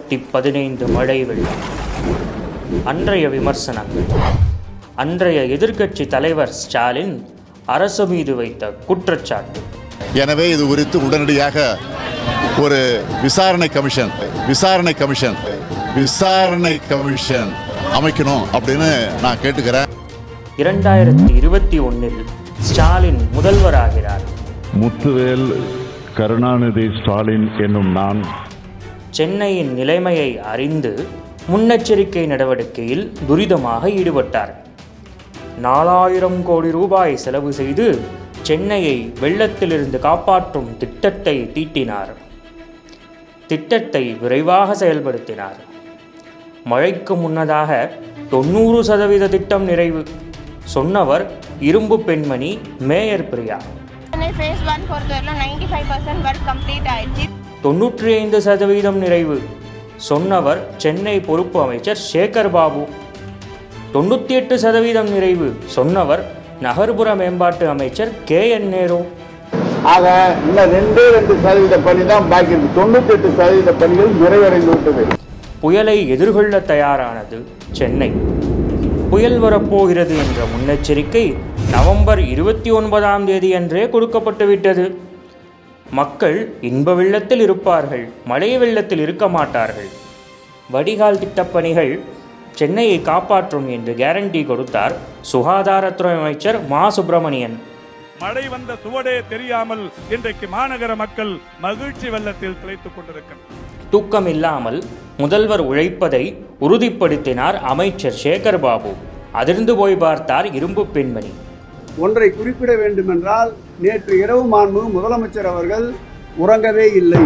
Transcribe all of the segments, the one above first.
இரண்டாயிரத்தி பதினைந்து மழை வெள்ளம் அன்றைய விமர்சனங்கள் அன்றைய எதிர்க்கட்சி தலைவர் ஸ்டாலின் அரசு மீது வைத்த குற்றச்சாட்டு எனவே இது குறித்து உடனடியாக ஒரு விசாரணை கமிஷன் விசாரணை கமிஷன் விசாரணை கமிஷன் அமைக்கணும் அப்படின்னு நான் கேட்டுக்கிறேன் இரண்டாயிரத்தி இருபத்தி ஒன்றில் ஸ்டாலின் முதல்வராகிறார் முத்துவேல் கருணாநிதி ஸ்டாலின் என்னும் நான் சென்னையின் நிலைமையை அறிந்து முன்னெச்சரிக்கை நடவடிக்கையில் துரிதமாக ஈடுபட்டார் நாலாயிரம் கோடி ரூபாய் செலவு செய்து சென்னையை வெள்ளத்திலிருந்து காப்பாற்றும் திட்டத்தை தீட்டினார் திட்டத்தை விரைவாக செயல்படுத்தினார் மழைக்கு முன்னதாக தொண்ணூறு சதவீத திட்டம் நிறைவு சொன்னவர் இரும்பு பெண்மணி mayor Priya Chennai phase one பொறுத்தவரையிலும் ninety five percent work complete ஆயிடுச்சு தொண்ணூற்றி ஐந்து சதவீதம் நிறைவு சொன்னவர் சென்னை பொறுப்பு அமைச்சர் சேகர் பாபு தொண்ணூற்றி எட்டு சதவீதம் நிறைவு சொன்னவர் நகர்ப்புற மேம்பாட்டு அமைச்சர் கே என் நேரு ஆக இன்னும் ரெண்டே ரெண்டு சதவீத பணி தான் பாக்கி இருக்கு தொண்ணூத்தி எட்டு சதவீத பணிகள் நிறைவடைந்து விட்டது புயலை எதிர்கொள்ள தயாரானது சென்னை புயல் வரப்போகிறது என்ற முன்னெச்சரிக்கை நவம்பர் இருபத்தி ஒன்பதாம் தேதியன்றே கொடுக்கப்பட்டுவிட்டது மக்கள் இன்ப வெள்ளத்தில் இருப்பார்கள் மழை வெள்ளத்தில் இருக்க மாட்டார்கள் வடிகால் திட்டப்பணிகள் சென்னையை காப்பாற்றும் என்று கேரண்டி கொடுத்தார் சுகாதாரத்துறை அமைச்சர் மா சுப்பிரமணியன் மழை வந்த சுவடே தெரியாமல் இன்றைக்கு மாநகர மக்கள் மகிழ்ச்சி வெள்ளத்தில் திளைத்துக் கொண்டிருக்கிறார் தூக்கம் இல்லாமல் முதல்வர் உழைப்பதை உறுதிப்படுத்தினார் அமைச்சர் சேகர் பாபு அதிர்ந்து போய் பார்த்தார் இரும்பு பெண்மணி ஒன்றை குறிப்பிட வேண்டுமென்றால் நேற்று இரவு மாண்பு முதலமைச்சர் அவர்கள் உறங்கவே இல்லை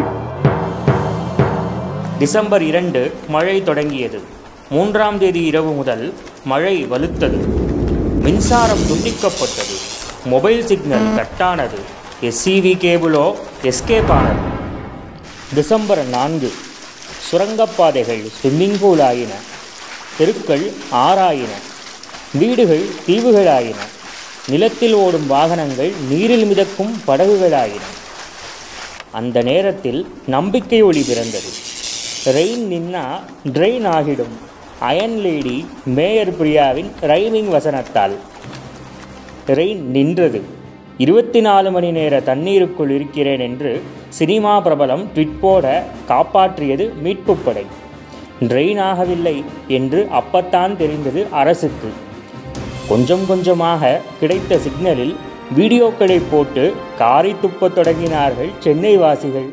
டிசம்பர் இரண்டு மழை தொடங்கியது மூன்றாம் தேதி இரவு முதல் மழை வலுத்தது மின்சாரம் துண்டிக்கப்பட்டது மொபைல் சிக்னல் கட்டானது எஸ்சிவி கேபிளோ எஸ்கேப் ஆனது டிசம்பர் நான்கு சுரங்கப்பாதைகள் ஸ்விம்மிங் பூல் ஆயின தெருக்கள் ஆறாயின வீடுகள் தீவுகளாயின நிலத்தில் ஓடும் வாகனங்கள் நீரில் மிதக்கும் படகுகளாயின அந்த நேரத்தில் நம்பிக்கை ஒளி பிறந்தது ரெயின் நின்னா ட்ரெயின் ஆகிடும் அயன் லேடி மேயர் பிரியாவின் ரைமிங் வசனத்தால் ரெயின் நின்றது இருபத்தி நாலு மணி நேர தண்ணீருக்குள் இருக்கிறேன் என்று சினிமா பிரபலம் ட்விட் போட காப்பாற்றியது மீட்புப் படை ட்ரெயின் ஆகவில்லை என்று அப்பத்தான் தெரிந்தது அரசுக்கு கொஞ்சம் கொஞ்சமாக கிடைத்த சிக்னலில் வீடியோக்களை போட்டு காரி துப்பத் தொடங்கினார்கள் சென்னை வாசிகள்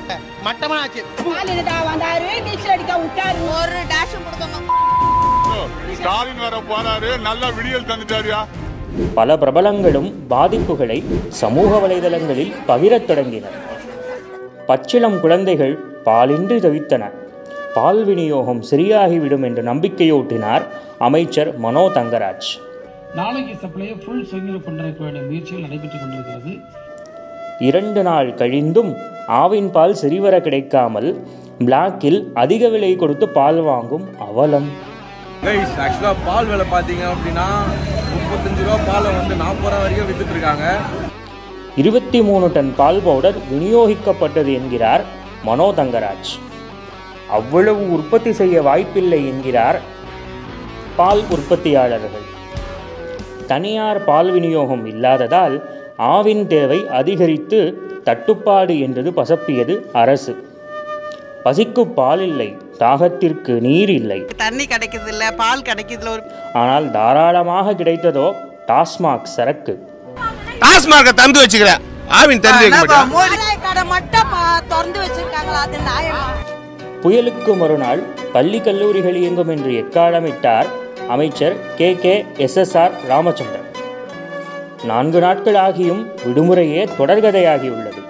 வந்தாரு நீச்சல் அடிக்க விட்டாரு ஒரு டேஷும் கொடுக்கணும் ஸ்டாலின் வர போறாரு நல்ல விடியல் தந்துட்டாருயா பல பிரபலங்களும் பாதிப்புகளை சமூக வலைதளங்களில் பகிரத் தொடங்கினர் பச்சிளம் குழந்தைகள் பாலின்றி தவித்தன பால் விநியோகம் சரியாகிவிடும் என்று நம்பிக்கையூட்டினார் அமைச்சர் மனோ தங்கராஜ் நாளைக்கு சப்ளையை ஃபுல் ஸ்விங்கில் பண்ணுறதுக்கு வேண்டிய முயற்சிகள் நடைபெற்றுக் கொண்டிருக்கிறது இரண்டு நாள் கழிந்தும் ஆவின் பால் சரிவர கிடைக்காமல் பிளாக்கில் அதிக விலை கொடுத்து பால் வாங்கும் அவலம் கைஸ் ஆக்சுவலாக பால் விலை பார்த்தீங்க அப்படின்னா முப்பத்தஞ்சு ரூபா பாலை வந்து நாற்பது ரூபா வரைக்கும் வித்துட்டு இருக்காங்க இருபத்தி மூணு டன் பால் பவுடர் விநியோகிக்கப்பட்டது என்கிறார் மனோ தங்கராஜ் அவ்வளவு உற்பத்தி செய்ய வாய்ப்பில்லை என்கிறார் பால் உற்பத்தியாளர்கள் தனியார் பால் விநியோகம் இல்லாததால் ஆவின் தேவை அதிகரித்து தட்டுப்பாடு என்றது பசப்பியது அரசு பசிக்கு பால் இல்லை தாகத்திற்கு நீர் இல்லை தண்ணி கிடைக்குது இல்ல பால் கிடைக்குதுல ஒரு ஆனால் தாராளமாக கிடைத்ததோ டாஸ்மாக் சரக்கு டாஸ்மாக தந்து வச்சுக்கிறேன் ஆவின் தந்து வைக்க மாட்டேன் மோதி கடை மட்டும் பா- திறந்து வச்சிருக்காங்களா அது நியாயமா புயலுக்கு மறுநாள் பள்ளி கல்லூரிகள் இயங்கும் என்று எக்காலமிட்டார் அமைச்சர் கே கே எஸ்எஸ்ஆர் ராமச்சந்திரன் நான்கு நாட்கள் ஆகியும் விடுமுறையே தொடர்கதையாகியுள்ளது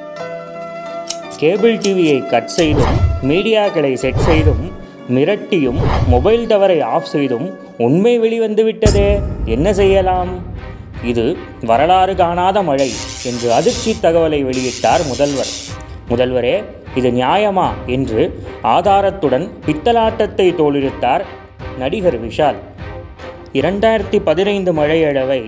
கேபிள் டிவியை கட் செய்தும் மீடியாக்களை செட் செய்தும் மிரட்டியும் மொபைல் டவரை ஆஃப் செய்தும் உண்மை வெளிவந்து விட்டதே என்ன செய்யலாம் இது வரலாறு காணாத மழை என்று அதிர்ச்சி தகவலை வெளியிட்டார் முதல்வர் முதல்வரே இது நியாயமா என்று ஆதாரத்துடன் பித்தலாட்டத்தை தோலுரித்தார் நடிகர் விஷால் இரண்டாயிரத்தி பதினைந்து மழையளவை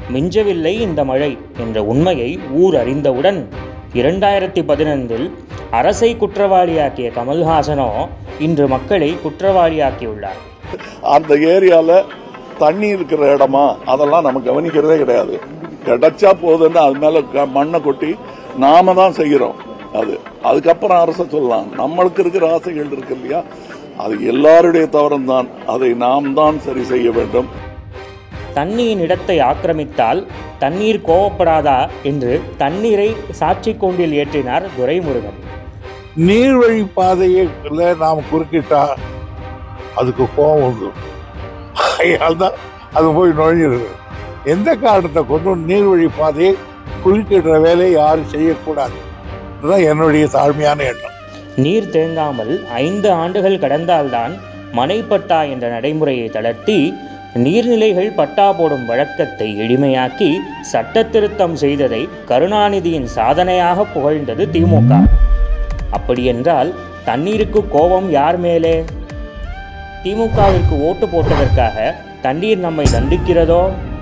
மிஞ்சவில்லை இந்த மழை என்ற உண்மையை ஊர் அறிந்தவுடன் இரண்டாயிரத்தி பதினைந்தில் அரசை குற்றவாளியாக்கிய கமல்ஹாசனோ இன்று மக்களை குற்றவாளியாக்கியுள்ளார் அந்த ஏரியால தண்ணி இருக்கிற இடமா அதெல்லாம் நம்ம கவனிக்கிறதே கிடையாது கிடைச்சா போதுன்னு அது மேல க- மண்ணை கொட்டி நாம தான் செய்கிறோம் அது அதுக்கப்புறம் அரச சொல்லலாம் நம்மளுக்கு இருக்கிற ஆசைகள் இருக்கு இல்லையா அது எல்லாருடைய தவறும் தான் அதை நாம் தான் சரி செய்ய வேண்டும் தண்ணியின் இடத்தை ஆக்கிரமித்தால் தண்ணீர் கோவப்படாதா என்று தண்ணீரை சாட்சி கொண்டில் ஏற்றினார் துரைமுருகன் நீர்வழி பாதையில நாம் குறுக்கிட்டா அதுக்கு கோபம் வந்துடும் அதனால தான் அது போய் நுழைஞ்சிருது எந்த காரணத்தை கொண்டும் நீர்வழி பாதையை குறுக்கிடுற வேலையை யாரும் செய்யக்கூடாது இதுதான் என்னுடைய தாழ்மையான எண்ணம் நீர் தேங்காமல் ஐந்து ஆண்டுகள் கடந்தால்தான் மனைப்பட்டா என்ற நடைமுறையை தளர்த்தி நீர்நிலைகள் பட்டா போடும் வழக்கத்தை எளிமையாக்கி சட்ட திருத்தம் செய்ததை கருணாநிதியின் சாதனையாக புகழ்ந்தது திமுக அப்படியென்றால் தண்ணீருக்கு கோபம் யார் மேலே திமுகவிற்கு ஓட்டு போட்டதற்காக தண்ணீர் நம்மை தண்டிக்கிறதோ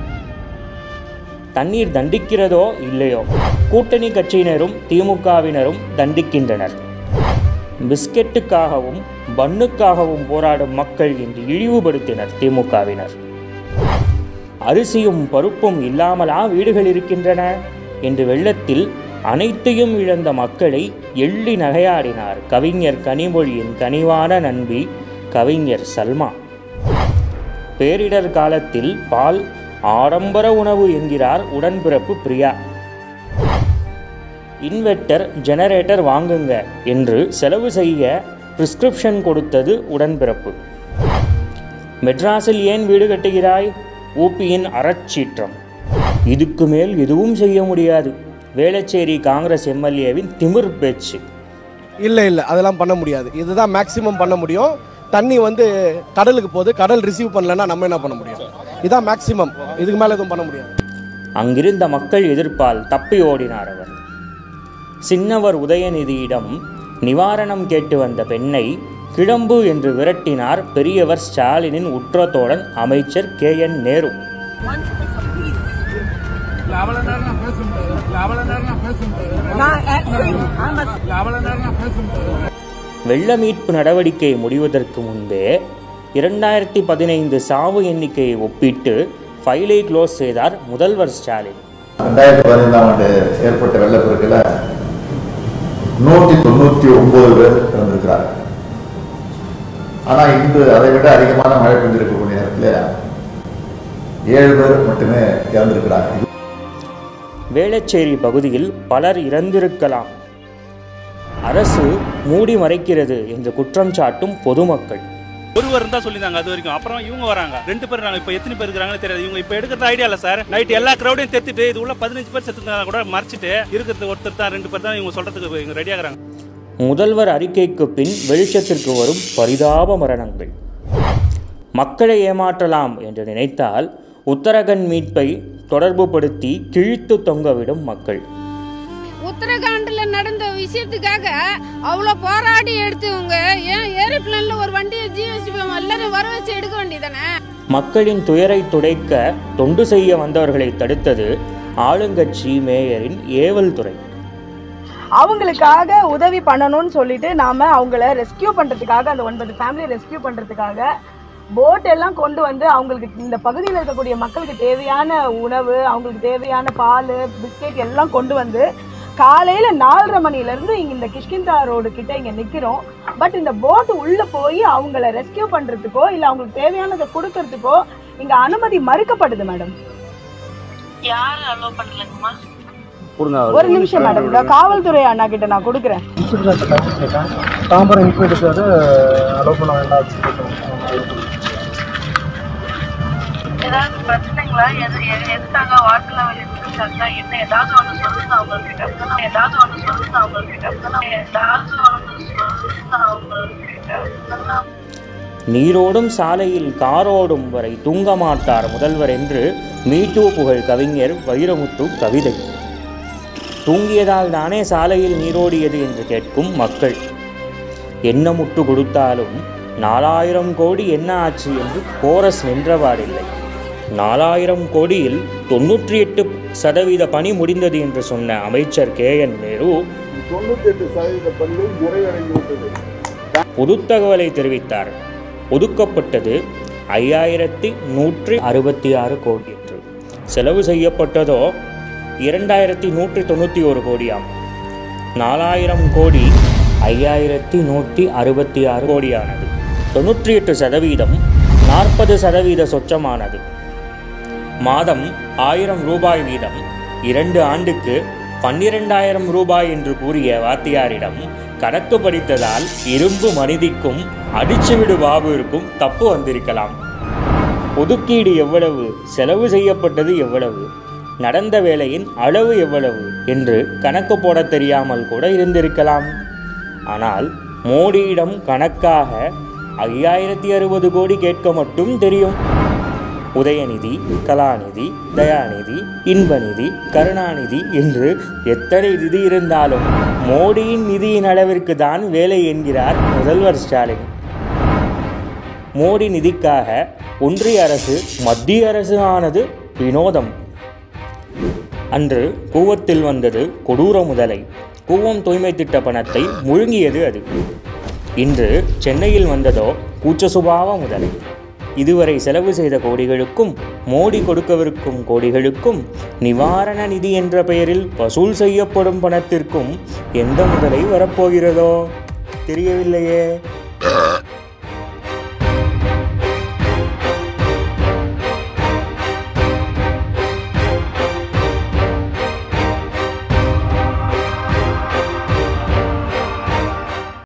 தண்ணீர் தண்டிக்கிறதோ இல்லையோ கூட்டணி கட்சியினரும் திமுகவினரும் தண்டிக்கின்றனர் பிஸ்கெட்டுக்காகவும் பன்னுக்காகவும் போராடும் மக்கள் என்று இழிவுபடுத்தினர் திமுகவினர் அரிசியும் பருப்பும் இல்லாமலா வீடுகள் இருக்கின்றன என்று வெள்ளத்தில் அனைத்தையும் இழந்த மக்களை எள்ளி நகையாடினார் கவிஞர் கனிமொழியின் கனிவான நண்பி கவிஞர் சல்மா பேரிடர் காலத்தில் பால் ஆடம்பர உணவு என்கிறார் உடன்பிறப்பு பிரியா இன்வெர்ட்டர் ஜெனரேட்டர் வாங்குங்க என்று செலவு செய்ய பிரிஸ்கிரிப்ஷன் கொடுத்தது உடன்பிறப்பு மெட்ராஸில் ஏன் வீடு கட்டுகிறாய் ஊபியின் அறச்சீற்றம் இதுக்கு மேல் எதுவும் செய்ய முடியாது வேளச்சேரி காங்கிரஸ் எம்எல்ஏவின் திமிர் பேச்சு இல்லை இல்லை அதெல்லாம் பண்ண முடியாது இதுதான் மேக்ஸிமம் பண்ண முடியும் தண்ணி வந்து கடலுக்கு போகுது கடல் ரிசீவ் பண்ணலன்னா நம்ம என்ன பண்ண முடியும் இதான் மேக்ஸிமம் இதுக்கு மேலே எதுவும் பண்ண முடியாது அங்கிருந்த மக்கள் எதிர்ப்பால் தப்பி ஓடினார் அவர் சின்னவர் உதயநிதியிடம் நிவாரணம் கேட்டு வந்த பெண்ணை கிளம்பு என்று விரட்டினார் பெரியவர் ஸ்டாலினின் உற்ற தோழன் அமைச்சர் கே என் நேரு அவ்வளோ நேரம் நான் பேச முடியாது அவ்வளோ நேரம் நான் பேச முடியாது அவ்வளோ நேரம் நான் பேச முடியாது வெள்ள மீட்பு நடவடிக்கை முடிவதற்கு முன்பே இரண்டாயிரத்தி பதினைந்து சாவு எண்ணிக்கையை ஒப்பிட்டு ஃபைலை க்ளோஸ் செய்தார் முதல்வர் ஸ்டாலின் ரெண்டாயிரத்தி பதினைந்தாம் ஆண்டு ஏற்பட்ட வெள்ளப்பெருக்கில் நூற்றி தொண்ணூற்றி ஒன்பது பேர் இறந்திருக்கிறார் ஆனால் இன்று அதை விட அதிகமான மழை பெய்திருக்கக்கூடிய நேரத்தில் ஏழு பேர் மட்டுமே இறந்திருக்கிறார்கள் வேளச்சேரி பகுதியில் பலர் இறந்திருக்கலாம் அரசு மூடி மறைக்கிறது என்று குற்றம் சாட்டும் பொதுமக்கள் ஒருவர் இருந்தா சொல்லியிருந்தாங்க அது வரைக்கும் அப்புறம் இவங்க வராங்க ரெண்டு பேர் நாங்க இப்ப எத்தனை பேர் இருக்கிறாங்கன்னு தெரியாது இவங்க இப்ப எடுக்கிறது ஐடியா இல்ல சார் நைட் எல்லா கிரௌடையும் தெத்திட்டு இது உள்ள பதினஞ்சு பேர் செத்து கூட மறைச்சிட்டு இருக்கிறது ஒருத்தர் தான் ரெண்டு பேர் தான் இவங்க சொல்றதுக்கு இவங்க ரெடி ஆகுறாங்க முதல்வர் அறிக்கைக்கு பின் வெளிச்சத்திற்கு வரும் பரிதாப மரணங்கள் மக்களை ஏமாற்றலாம் என்று நினைத்தால் உத்தரகண்ட் மீட்பை தொடர்புபடுத்தி கிழித்து தொங்கவிடும் மக்கள் உத்தரகாண்ட்ல நடந்த விஷயத்துக்காக அவ்வளோ போராடி எடுத்தவங்க ஏன் ஏரோப்ளேன்ல ஒரு வண்டியை ஜிஎஸ்டி எல்லாரும் வர வச்சு எடுக்க வேண்டியதானே மக்களின் துயரை துடைக்க தொண்டு செய்ய வந்தவர்களை தடுத்தது ஆளுங்கட்சி மேயரின் ஏவல் துறை அவங்களுக்காக உதவி பண்ணணும்னு சொல்லிட்டு நாம அவங்கள ரெஸ்கியூ பண்றதுக்காக அந்த ஒன்பது ஃபேமிலி ரெஸ்கியூ பண்றதுக்காக போட் எல்லாம் கொண்டு வந்து அவங்களுக்கு இந்த பகுதியில் இருக்கக்கூடிய மக்களுக்கு தேவையான உணவு அவங்களுக்கு தேவையான பால் பிஸ்கெட் எல்லாம் கொண்டு வந்து காலையில நாலரை மணில இருந்து இங்க இந்த கிஷ்கிந்தா ரோடு கிட்ட இங்க நிக்கிறோம் பட் இந்த போட் உள்ள போய் அவங்கள ரெஸ்கியூ பண்றதுக்கோ இல்ல அவங்களுக்கு தேவையானதை கொடுக்கறதுக்கோ இங்க அனுமதி மறுக்கப்படுது மேடம் யாரு அலோவ் பண்ணலங்கம்மா ஒரு நிமிஷம் மேடம் இந்த காவல்துறை அண்ணா கிட்ட நான் கொடுக்குறேன் தாம்பரம் இன்ஸ்பெக்டர் சார் அலோவ் பண்ண வேண்டாம் ஏதாவது பிரச்சனைங்களா எது எது- எதுக்காக வாட்டர்ல வெளியிருக்காங்க என்ன ஏதாவது ஒண்ணு சொல்லுங்க அவங்கக்கிட்ட அப்பதான் ஏதாவது ஒண்ணு சொல்லுங்க அவங்கக்கிட்ட அப்பதான் ஏதாவது ஒண்ணு சொல்லுங்க அவங்கக்கிட்ட அப்பதான் நீரோடும் சாலையில் காரோடும் வரை தூங்க மாட்டார் முதல்வர் என்று மீட்டூ புகழ் கவிஞர் வைரமுத்து கவிதை தூங்கியதால் தானே சாலையில் நீரோடியது என்று கேட்கும் மக்கள் என்ன முட்டு கொடுத்தாலும் நாலாயிரம் கோடி என்ன ஆச்சு என்று கோரஸ் நின்றவாறில்லை நாலாயிரம் கோடியில் தொன்னூற்றி எட்டு சதவீத பணி முடிந்தது என்று சொன்ன அமைச்சர் கே என் நேரு தொண்ணூத்தி எட்டு சதவீத பணிகள் நிறைவடைந்து விட்டது பொது தகவலை தெரிவித்தார் ஒதுக்கப்பட்டது ஐயாயிரத்தி நூற்றி அறுபத்தி ஆறு கோடி என்று செலவு செய்யப்பட்டதோ இரண்டாயிரத்தி நூற்றி தொண்ணூற்றி ஒரு கோடியாம் நாலாயிரம் கோடி ஐயாயிரத்தி நூற்றி அறுபத்தி ஆறு கோடியானது தொண்ணூற்றி எட்டு சதவீதம் நாற்பது சதவீத சொச்சமானது மாதம் ஆயிரம் ரூபாய் வீதம் இரண்டு ஆண்டுக்கு பன்னிரெண்டாயிரம் ரூபாய் என்று கூறிய வாத்தியாரிடம் கணக்கு படித்ததால் இரும்பு மனிதிக்கும் அடிச்சுவிடு பாபுவிற்கும் தப்பு வந்திருக்கலாம் ஒதுக்கீடு எவ்வளவு செலவு செய்யப்பட்டது எவ்வளவு நடந்த வேலையின் அளவு எவ்வளவு என்று கணக்கு போட தெரியாமல் கூட இருந்திருக்கலாம் ஆனால் மோடியிடம் கணக்காக ஐயாயிரத்தி அறுபது கோடி கேட்க மட்டும் தெரியும் உதயநிதி கலாநிதி தயாநிதி இன்பநிதி கருணாநிதி என்று எத்தனை நிதி இருந்தாலும் மோடியின் நிதியின் அளவிற்கு தான் வேலை என்கிறார் முதல்வர் ஸ்டாலின் மோடி நிதிக்காக ஒன்றிய அரசு மத்திய அரசு ஆனது வினோதம் அன்று கூவத்தில் வந்தது கொடூர முதலை கூவம் தூய்மை திட்ட பணத்தை முழுங்கியது அது இன்று சென்னையில் வந்ததோ கூச்ச சுபாவ முதலை இதுவரை செலவு செய்த கோடிகளுக்கும் மோடி கொடுக்கவிருக்கும் கோடிகளுக்கும் நிவாரண நிதி என்ற பெயரில் வசூல் செய்யப்படும் பணத்திற்கும் எந்த முதலை வரப்போகிறதோ தெரியவில்லையே